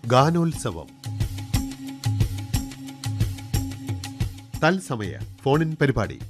ഗാനോത്സവം തത്സമയ ഫോണിൻ പരിപാടി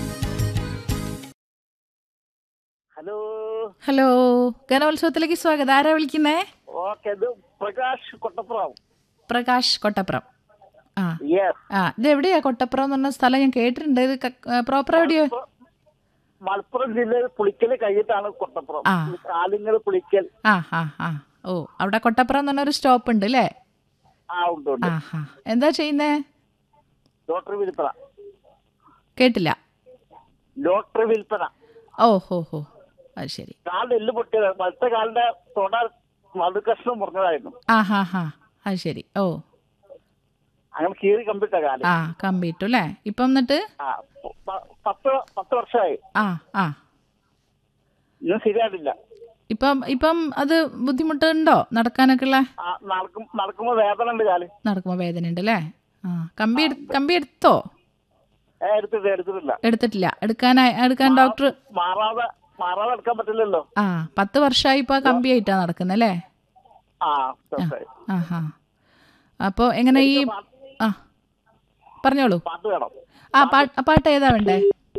ഹലോ ഹലോ ഗാനോത്സവത്തിലേക്ക് സ്വാഗതം ആരാ വിളിക്കുന്നേ ഓക്കെ ഇത് പ്രകാശ് കൊട്ടപ്പുറം പ്രകാശ് കൊട്ടപ്പുറം ആ യെസ് ആ ഇത് എവിടെയാ കൊട്ടപ്പുറം എന്ന് പറഞ്ഞ സ്ഥലം ഞാൻ കേട്ടിട്ടുണ്ട് ഇത് പ്രോപ്പർ എവിടെയോ മലപ്പുറം ജില്ലയിൽ പുളിക്കൽ കഴിഞ്ഞിട്ടാണ് കൊട്ടപ്പുറം ആ. ആലിങ്ങൽ പുളിക്കൽ ആ ആ ആ ഓ അവിടെ കൊട്ടപ്പുറം എന്ന് പറഞ്ഞൊരു സ്റ്റോപ്പ് ഉണ്ട് അല്ലേ ആ ഉണ്ട് ഉണ്ട് ആ ഹാ എന്താ ചെയ്യുന്നേ ലോട്ടറി വിൽപ്പന കേട്ടില്ല ലോട്ടറി വിൽപ്പന ഓ ഹോ ഹോ അത് ശരി കാലിന്റെ എല്ല് പൊട്ടിയത് വലത്തെ കാലിന്റെ തൊട മധുകഷ്ണം മുറിഞ്ഞതായിരുന്നു ആ ഹാ ഹാ അത് ശരി ഓ അങ്ങനെ കീറി കമ്പിട്ട കാല് ആ കമ്പിട്ടു അല്ലേ ഇപ്പം എന്നിട്ട് ആ പ- പത്ത് പത്ത് വർഷമായി ആ ആ ഇന്നും ശരിയായിട്ടില്ല ഇപ്പം ഇപ്പം അത് ബുദ്ധിമുട്ടുണ്ടോ നടക്കാനൊക്കെ ഉള്ള ആ നടക്കും നടക്കുമ്പോ വേദന ഉണ്ട് കാല് നടക്കുമ്പോൾ വേദന ഉണ്ട് അല്ലേ ആ കമ്പി എടു- കമ്പി എടുത്തോ ഏ എടുത്തിട്ട് എടുത്തിട്ടില്ല എടുത്തിട്ടില്ല എടുക്കാനായി എടുക്കാൻ ഡോക്ടർ മാറാതെ മാറാതെ എടുക്കാൻ പറ്റില്ലല്ലോ ആ പത്ത് വർഷമായി ഇപ്പോൾ ആ കമ്പി ആയിട്ടാണ് നടക്കുന്നത് അല്ലേ ആ തീർച്ചയായും. ആ ഹാ അപ്പോൾ എങ്ങനെ ഈ ആ പറഞ്ഞോളൂ പാട്ട് വേണം ആ പാട്ട് ആ പാട്ട് ഏതാ വേണ്ടേ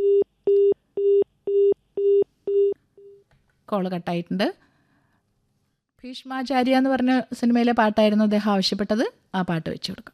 കോള് കട്ടായിട്ടുണ്ട് ഭീഷ്മാചാര്യ എന്ന് പറഞ്ഞ സിനിമയിലെ പാട്ടായിരുന്നു അദ്ദേഹം ആവശ്യപ്പെട്ടത് ആ പാട്ട് വെച്ചു കൊടുക്കാം